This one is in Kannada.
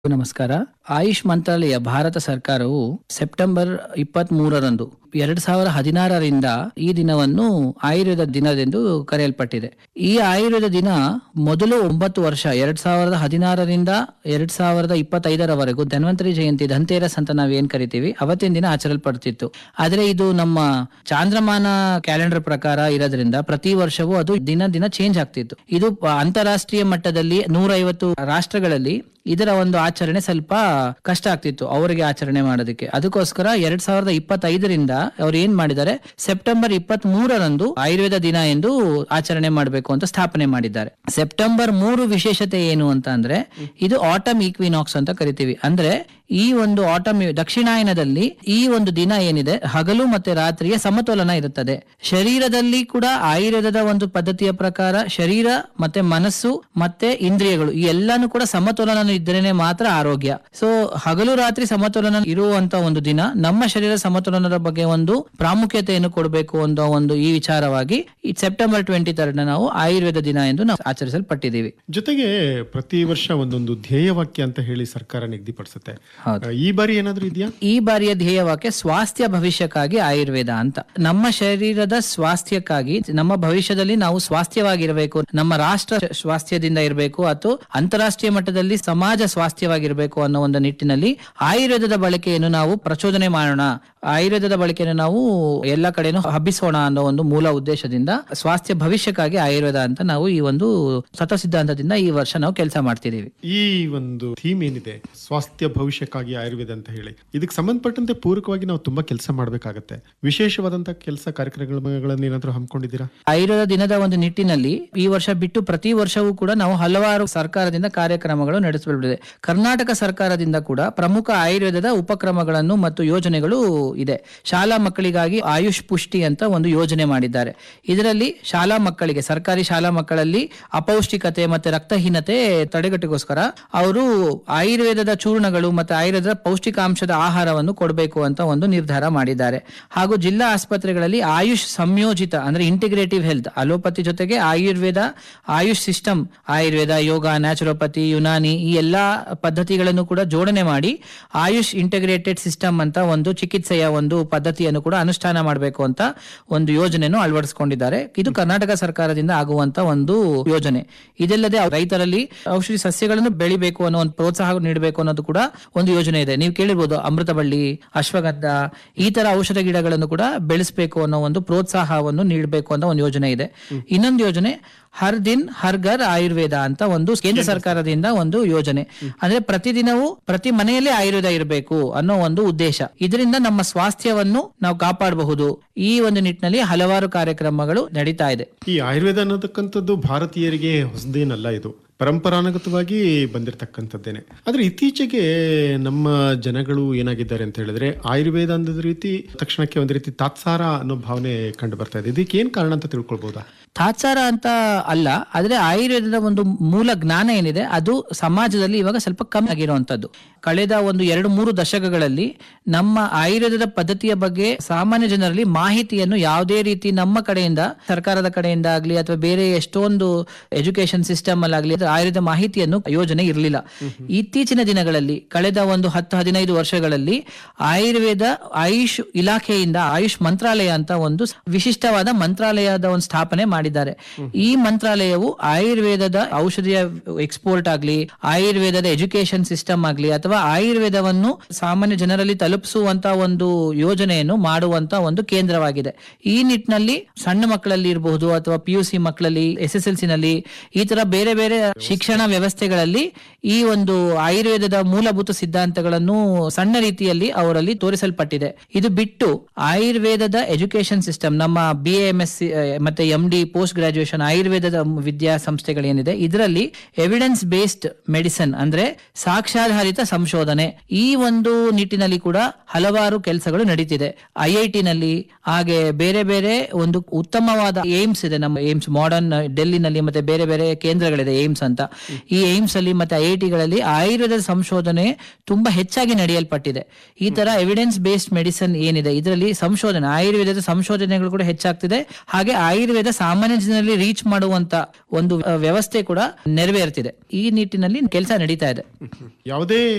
ನಮಸ್ಕಾರ ಆಯುಷ್ ಮಂತ್ರಾಲಯ ಭಾರತ ಸರ್ಕಾರವು ಸೆಪ್ಟೆಂಬರ್ ಇಪ್ಪತ್ತ್ ಮೂರರಂದು ಎರಡ್ ಸಾವಿರ ಹದಿನಾರರಿಂದ ಈ ದಿನವನ್ನು ಆಯುರ್ವೇದ ದಿನದೆಂದು ಕರೆಯಲ್ಪಟ್ಟಿದೆ ಈ ಆಯುರ್ವೇದ ದಿನ ಮೊದಲು ಒಂಬತ್ತು ವರ್ಷ ಎರಡ್ ಸಾವಿರದ ಹದಿನಾರರಿಂದ ಎರಡ್ ಸಾವಿರದ ಇಪ್ಪತ್ತೈದರವರೆಗೂ ಧನ್ವಂತರಿ ಜಯಂತಿ ಧನ್ತೇರಸ್ ಅಂತ ನಾವ್ ಏನ್ ಕರಿತೀವಿ ಅವತ್ತಿನ ದಿನ ಆಚರಿಸಲ್ಪಡ್ತಿತ್ತು ಆದ್ರೆ ಇದು ನಮ್ಮ ಚಾಂದ್ರಮಾನ ಕ್ಯಾಲೆಂಡರ್ ಪ್ರಕಾರ ಇರೋದ್ರಿಂದ ಪ್ರತಿ ವರ್ಷವೂ ಅದು ದಿನ ದಿನ ಚೇಂಜ್ ಆಗ್ತಿತ್ತು ಇದು ಅಂತಾರಾಷ್ಟ್ರೀಯ ಮಟ್ಟದಲ್ಲಿ ನೂರೈವತ್ತು ರಾಷ್ಟ್ರಗಳಲ್ಲಿ ಇದರ ಒಂದು ಆಚರಣೆ ಸ್ವಲ್ಪ ಕಷ್ಟ ಆಗ್ತಿತ್ತು ಅವರಿಗೆ ಆಚರಣೆ ಮಾಡೋದಕ್ಕೆ ಅದಕ್ಕೋಸ್ಕರ ಎರಡ್ ಸಾವಿರದ ಇಪ್ಪತ್ತೈದರಿಂದ ಅವ್ರು ಏನ್ ಮಾಡಿದ್ದಾರೆ ಸೆಪ್ಟೆಂಬರ್ ಇಪ್ಪತ್ತ್ ಮೂರರಂದು ಆಯುರ್ವೇದ ದಿನ ಎಂದು ಆಚರಣೆ ಮಾಡಬೇಕು ಅಂತ ಸ್ಥಾಪನೆ ಮಾಡಿದ್ದಾರೆ ಸೆಪ್ಟೆಂಬರ್ ಮೂರು ವಿಶೇಷತೆ ಏನು ಅಂತ ಅಂದ್ರೆ ಇದು ಆಟಮ್ ಈಕ್ವಿನಾಕ್ಸ್ ಅಂತ ಕರಿತೀವಿ ಅಂದ್ರೆ ಈ ಒಂದು ಆಟಮ್ ದಕ್ಷಿಣಾಯನದಲ್ಲಿ ಈ ಒಂದು ದಿನ ಏನಿದೆ ಹಗಲು ಮತ್ತೆ ರಾತ್ರಿಯ ಸಮತೋಲನ ಇರುತ್ತದೆ ಶರೀರದಲ್ಲಿ ಕೂಡ ಆಯುರ್ವೇದದ ಒಂದು ಪದ್ಧತಿಯ ಪ್ರಕಾರ ಶರೀರ ಮತ್ತೆ ಮನಸ್ಸು ಮತ್ತೆ ಇಂದ್ರಿಯಗಳು ಈ ಎಲ್ಲಾನು ಕೂಡ ಸಮತೋಲನ ಇದ್ದರೇನೆ ಮಾತ್ರ ಆರೋಗ್ಯ ಸೊ ಹಗಲು ರಾತ್ರಿ ಸಮತೋಲನ ಇರುವಂತ ಒಂದು ದಿನ ನಮ್ಮ ಶರೀರ ಸಮತೋಲನದ ಬಗ್ಗೆ ಒಂದು ಪ್ರಾಮುಖ್ಯತೆಯನ್ನು ಕೊಡಬೇಕು ಅನ್ನೋ ಒಂದು ಈ ವಿಚಾರವಾಗಿ ಈ ಸೆಪ್ಟೆಂಬರ್ ಟ್ವೆಂಟಿ ತರ್ಡ್ ನಾವು ಆಯುರ್ವೇದ ದಿನ ಎಂದು ನಾವು ಆಚರಿಸಲ್ಪಟ್ಟಿದ್ದೀವಿ ಜೊತೆಗೆ ಪ್ರತಿ ವರ್ಷ ಒಂದೊಂದು ಧ್ಯೇಯವಾಕ್ಯ ಅಂತ ಹೇಳಿ ಸರ್ಕಾರ ನಿಗದಿಪಡಿಸುತ್ತೆ ಹೌದು. ಈ ಬಾರಿ ಏನಾದ್ರೂ ಇದೆಯಾ ಈ ಬಾರಿಯ ಧ್ಯೇಯವಾಕ್ಯ ಸ್ವಾಸ್ಥ್ಯ ಭವಿಷ್ಯಕ್ಕಾಗಿ ಆಯುರ್ವೇದ ಅಂತ ನಮ್ಮ ಶರೀರದ ಸ್ವಾಸ್ಥ್ಯಕ್ಕಾಗಿ ನಮ್ಮ ಭವಿಷ್ಯದಲ್ಲಿ ನಾವು ಸ್ವಾಸ್ಥ್ಯವಾಗಿರಬೇಕು ನಮ್ಮ ರಾಷ್ಟ್ರ ಸ್ವಾಸ್ಥ್ಯದಿಂದ ಇರಬೇಕು ಅಥವಾ ಅಂತಾರಾಷ್ಟ್ರೀಯ ಮಟ್ಟದಲ್ಲಿ ಸಮಾಜ ಸ್ವಾಸ್ಥ್ಯವಾಗಿರಬೇಕು ಅನ್ನೋ ಒಂದು ನಿಟ್ಟಿನಲ್ಲಿ ಆಯುರ್ವೇದದ ಬಳಕೆಯನ್ನು ನಾವು ಪ್ರಚೋದನೆ ಮಾಡೋಣ ಆಯುರ್ವೇದದ ಬಳಕೆಯನ್ನು ನಾವು ಎಲ್ಲ ಕಡೆನೂ ಹಬ್ಬಿಸೋಣ ಅನ್ನೋ ಒಂದು ಮೂಲ ಉದ್ದೇಶದಿಂದ ಸ್ವಾಸ್ಥ್ಯ ಭವಿಷ್ಯಕ್ಕಾಗಿ ಆಯುರ್ವೇದ ಅಂತ ನಾವು ಈ ಒಂದು ಸತ ಸಿದ್ಧಾಂತದಿಂದ ಈ ವರ್ಷ ನಾವು ಕೆಲಸ ಮಾಡ್ತಿದೀವಿ ಈ ಒಂದು ಥೀಮ್ ಏನಿದೆ ಸ್ವಾಸ್ಥ್ಯ ಭವಿಷ್ಯಕ್ಕಾಗಿ ಆಯುರ್ವೇದ ಅಂತ ಹೇಳಿ ಇದಕ್ಕೆ ಸಂಬಂಧಪಟ್ಟಂತೆ ಪೂರಕವಾಗಿ ನಾವು ತುಂಬಾ ಕೆಲಸ ಮಾಡಬೇಕಾಗತ್ತೆ ವಿಶೇಷವಾದಂತಹ ಕೆಲಸ ಕಾರ್ಯಕ್ರಮಗಳನ್ನ ಏನಾದ್ರೂ ಹಮ್ಮಿಕೊಂಡಿದ್ದೀರಾ ಆಯುರ್ವೇದ ದಿನದ ಒಂದು ನಿಟ್ಟಿನಲ್ಲಿ ಈ ವರ್ಷ ಬಿಟ್ಟು ಪ್ರತಿ ವರ್ಷವೂ ಕೂಡ ನಾವು ಹಲವಾರು ಸರ್ಕಾರದಿಂದ ಕಾರ್ಯಕ್ರಮಗಳು ನಡೆಸಲ್ಪಟ್ಟಿದೆ ಕರ್ನಾಟಕ ಸರ್ಕಾರದಿಂದ ಕೂಡ ಪ್ರಮುಖ ಆಯುರ್ವೇದದ ಉಪಕ್ರಮಗಳನ್ನು ಮತ್ತು ಯೋಜನೆಗಳು ಇದೆ ಶಾಲಾ ಮಕ್ಕಳಿಗಾಗಿ ಆಯುಷ್ ಪುಷ್ಟಿ ಅಂತ ಒಂದು ಯೋಜನೆ ಮಾಡಿದ್ದಾರೆ ಇದರಲ್ಲಿ ಶಾಲಾ ಮಕ್ಕಳಿಗೆ ಸರ್ಕಾರಿ ಶಾಲಾ ಮಕ್ಕಳಲ್ಲಿ ಅಪೌಷ್ಟಿಕತೆ ಮತ್ತೆ ರಕ್ತಹೀನತೆ ತಡೆಗಟ್ಟಗೋಸ್ಕರ ಅವರು ಆಯುರ್ವೇದದ ಚೂರ್ಣಗಳು ಮತ್ತೆ ಆಯುರ್ವೇದದ ಪೌಷ್ಟಿಕಾಂಶದ ಆಹಾರವನ್ನು ಕೊಡಬೇಕು ಅಂತ ಒಂದು ನಿರ್ಧಾರ ಮಾಡಿದ್ದಾರೆ ಹಾಗೂ ಜಿಲ್ಲಾ ಆಸ್ಪತ್ರೆಗಳಲ್ಲಿ ಆಯುಷ್ ಸಂಯೋಜಿತ ಅಂದ್ರೆ ಇಂಟಿಗ್ರೇಟಿವ್ ಹೆಲ್ತ್ ಅಲೋಪತಿ ಜೊತೆಗೆ ಆಯುರ್ವೇದ ಆಯುಷ್ ಸಿಸ್ಟಮ್ ಆಯುರ್ವೇದ ಯೋಗ ನ್ಯಾಚುರೋಪತಿ ಯುನಾನಿ ಈ ಎಲ್ಲಾ ಪದ್ಧತಿಗಳನ್ನು ಕೂಡ ಜೋಡಣೆ ಮಾಡಿ ಆಯುಷ್ ಇಂಟಿಗ್ರೇಟೆಡ್ ಸಿಸ್ಟಮ್ ಅಂತ ಒಂದು ಚಿಕಿತ್ಸೆಯ ಒಂದು ಪದ್ಧತಿಯನ್ನು ಕೂಡ ಅನುಷ್ಠಾನ ಮಾಡಬೇಕು ಅಂತ ಒಂದು ಯೋಜನೆಯನ್ನು ಅಳವಡಿಸಿಕೊಂಡಿದ್ದಾರೆ ಇದು ಕರ್ನಾಟಕ ಸರ್ಕಾರದಿಂದ ಆಗುವಂತ ಒಂದು ಯೋಜನೆ ಇದಲ್ಲದೆ ರೈತರಲ್ಲಿ ಔಷಧಿ ಸಸ್ಯಗಳನ್ನು ಬೆಳಿಬೇಕು ಅನ್ನೋ ಒಂದು ಪ್ರೋತ್ಸಾಹ ನೀಡಬೇಕು ಅನ್ನೋದು ಕೂಡ ಒಂದು ಯೋಜನೆ ಇದೆ ನೀವು ಕೇಳಿರ್ಬೋದು ಅಮೃತಬಳ್ಳಿ ಅಶ್ವಗಂಧ ಈ ತರ ಔಷಧ ಗಿಡಗಳನ್ನು ಕೂಡ ಬೆಳೆಸಬೇಕು ಅನ್ನೋ ಒಂದು ಪ್ರೋತ್ಸಾಹವನ್ನು ನೀಡಬೇಕು ಅನ್ನೋ ಒಂದು ಯೋಜನೆ ಇದೆ ಇನ್ನೊಂದು ಯೋಜನೆ ಹರ್ ದಿನ್ ಹರ್ ಘರ್ ಆಯುರ್ವೇದ ಅಂತ ಒಂದು ಕೇಂದ್ರ ಸರ್ಕಾರದಿಂದ ಒಂದು ಯೋಜನೆ ಅಂದ್ರೆ ಪ್ರತಿದಿನವೂ ಪ್ರತಿ ಮನೆಯಲ್ಲಿ ಆಯುರ್ವೇದ ಇರಬೇಕು ಅನ್ನೋ ಒಂದು ಉದ್ದೇಶ ಇದರಿಂದ ನಮ್ಮ ಸ್ವಾಸ್ಥ್ಯವನ್ನು ನಾವು ಕಾಪಾಡಬಹುದು ಈ ಒಂದು ನಿಟ್ಟಿನಲ್ಲಿ ಹಲವಾರು ಕಾರ್ಯಕ್ರಮಗಳು ನಡೀತಾ ಇದೆ ಈ ಆಯುರ್ವೇದ ಅನ್ನೋದಕ್ಕಂಥದ್ದು ಭಾರತೀಯರಿಗೆ ಹೊಸದೇನಲ್ಲ ಇದು ಪರಂಪರಾನುಗತವಾಗಿ ಬಂದಿರತಕ್ಕಂಥದ್ದೇನೆ ಆದ್ರೆ ಇತ್ತೀಚೆಗೆ ನಮ್ಮ ಜನಗಳು ಏನಾಗಿದ್ದಾರೆ ಅಂತ ಹೇಳಿದ್ರೆ ಆಯುರ್ವೇದ ಅಂದದ ರೀತಿ ತಕ್ಷಣಕ್ಕೆ ಒಂದು ರೀತಿ ತಾತ್ಸಾರ ಅನ್ನೋ ಭಾವನೆ ಕಂಡು ಬರ್ತಾ ಇದೆ ಇದಕ್ಕೆ ಏನ್ ಕಾರಣ ಅಂತ ತಿಳ್ಕೊಳ್ಬಹುದಾ ತಾತ್ಸಾರ ಅಂತ ಅಲ್ಲ ಆದ್ರೆ ಆಯುರ್ವೇದದ ಒಂದು ಮೂಲ ಜ್ಞಾನ ಏನಿದೆ ಅದು ಸಮಾಜದಲ್ಲಿ ಇವಾಗ ಸ್ವಲ್ಪ ಕಮ್ಮಿ ಆಗಿರುವಂತದ್ದು ಕಳೆದ ಒಂದು ಎರಡು ಮೂರು ದಶಕಗಳಲ್ಲಿ ನಮ್ಮ ಆಯುರ್ವೇದದ ಪದ್ಧತಿಯ ಬಗ್ಗೆ ಸಾಮಾನ್ಯ ಜನರಲ್ಲಿ ಮಾಹಿತಿಯನ್ನು ಯಾವುದೇ ರೀತಿ ನಮ್ಮ ಕಡೆಯಿಂದ ಸರ್ಕಾರದ ಕಡೆಯಿಂದ ಆಗ್ಲಿ ಅಥವಾ ಬೇರೆ ಎಷ್ಟೊಂದು ಎಜುಕೇಶನ್ ಸಿಸ್ಟಮ್ ಅಲ್ಲಾಗ್ಲಿ ಅದು ಆಯುರ್ವೇದ ಮಾಹಿತಿಯನ್ನು ಯೋಜನೆ ಇರಲಿಲ್ಲ ಇತ್ತೀಚಿನ ದಿನಗಳಲ್ಲಿ ಕಳೆದ ಒಂದು ಹತ್ತು ಹದಿನೈದು ವರ್ಷಗಳಲ್ಲಿ ಆಯುರ್ವೇದ ಆಯುಷ್ ಇಲಾಖೆಯಿಂದ ಆಯುಷ್ ಮಂತ್ರಾಲಯ ಅಂತ ಒಂದು ವಿಶಿಷ್ಟವಾದ ಮಂತ್ರಾಲಯದ ಒಂದು ಸ್ಥಾಪನೆ ಮಾಡಿದ್ದಾರೆ ಈ ಮಂತ್ರಾಲಯವು ಆಯುರ್ವೇದದ ಔಷಧಿಯ ಎಕ್ಸ್ಪೋರ್ಟ್ ಆಗ್ಲಿ ಆಯುರ್ವೇದದ ಎಜುಕೇಶನ್ ಸಿಸ್ಟಮ್ ಆಗ್ಲಿ ಅಥವಾ ಆಯುರ್ವೇದವನ್ನು ಸಾಮಾನ್ಯ ಜನರಲ್ಲಿ ತಲುಪಿಸುವಂತ ಒಂದು ಯೋಜನೆಯನ್ನು ಮಾಡುವಂತ ಒಂದು ಕೇಂದ್ರವಾಗಿದೆ ಈ ನಿಟ್ಟಿನಲ್ಲಿ ಸಣ್ಣ ಮಕ್ಕಳಲ್ಲಿ ಇರಬಹುದು ಅಥವಾ ಪಿ ಯು ಸಿ ಮಕ್ಕಳಲ್ಲಿ ಎಸ್ ಎಸ್ ಎಲ್ ಸಿ ನಲ್ಲಿ ಈ ತರ ಬೇರೆ ಬೇರೆ ಶಿಕ್ಷಣ ವ್ಯವಸ್ಥೆಗಳಲ್ಲಿ ಈ ಒಂದು ಆಯುರ್ವೇದದ ಮೂಲಭೂತ ಸಿದ್ಧಾಂತಗಳನ್ನು ಸಣ್ಣ ರೀತಿಯಲ್ಲಿ ಅವರಲ್ಲಿ ತೋರಿಸಲ್ಪಟ್ಟಿದೆ ಇದು ಬಿಟ್ಟು ಆಯುರ್ವೇದದ ಎಜುಕೇಶನ್ ಸಿಸ್ಟಮ್ ನಮ್ಮ ಬಿ ಎಂ ಎಸ್ ಮತ್ತೆ ಎಂ ಡಿ ಪೋಸ್ಟ್ ಗ್ರಾಜುಯೇಷನ್ ಆಯುರ್ವೇದದ ವಿದ್ಯಾಸಂಸ್ಥೆಗಳೇನಿದೆ ಇದರಲ್ಲಿ ಎವಿಡೆನ್ಸ್ ಬೇಸ್ಡ್ ಮೆಡಿಸನ್ ಅಂದ್ರೆ ಸಾಕ್ಷ್ಯಾಧಾರಿತ ಸಂಶೋಧನೆ ಈ ಒಂದು ನಿಟ್ಟಿನಲ್ಲಿ ಕೂಡ ಹಲವಾರು ಕೆಲಸಗಳು ನಡೀತಿದೆ ಐ ಐ ಟಿ ನಲ್ಲಿ ಹಾಗೆ ಬೇರೆ ಬೇರೆ ಒಂದು ಉತ್ತಮವಾದ ಏಮ್ಸ್ ಇದೆ ನಮ್ಮ ಏಮ್ಸ್ ಮಾಡರ್ನ್ ಡೆಲ್ಲಿನಲ್ಲಿ ಮತ್ತೆ ಬೇರೆ ಬೇರೆ ಕೇಂದ್ರಗಳಿದೆ ಏಮ್ಸ್ ಅಂತ ಈ ಏಮ್ಸ್ ಅಲ್ಲಿ ಮತ್ತೆ ಐ ಐ ಟಿಗಳಲ್ಲಿ ಆಯುರ್ವೇದದ ಸಂಶೋಧನೆ ತುಂಬಾ ಹೆಚ್ಚಾಗಿ ನಡೆಯಲ್ಪಟ್ಟಿದೆ ಈ ತರ ಎವಿಡೆನ್ಸ್ ಬೇಸ್ಡ್ ಮೆಡಿಸನ್ ಏನಿದೆ ಇದರಲ್ಲಿ ಸಂಶೋಧನೆ ಆಯುರ್ವೇದದ ಸಂಶೋಧನೆಗಳು ಕೂಡ ಹೆಚ್ಚಾಗ್ತಿದೆ ಹಾಗೆ ಆಯುರ್ವೇದ ಸಾಮಾನ್ಯ ಜನರಲ್ಲಿ ರೀಚ್ ಮಾಡುವಂತ ಒಂದು ಅಹ್, ವ್ಯವಸ್ಥೆ ಕೂಡ ನೆರವೇರ್ತಿದೆ ಈ ನಿಟ್ಟಿನಲ್ಲಿ ಕೆಲಸ ನಡೀತಾ ಇದೆ ಯಾವುದೇ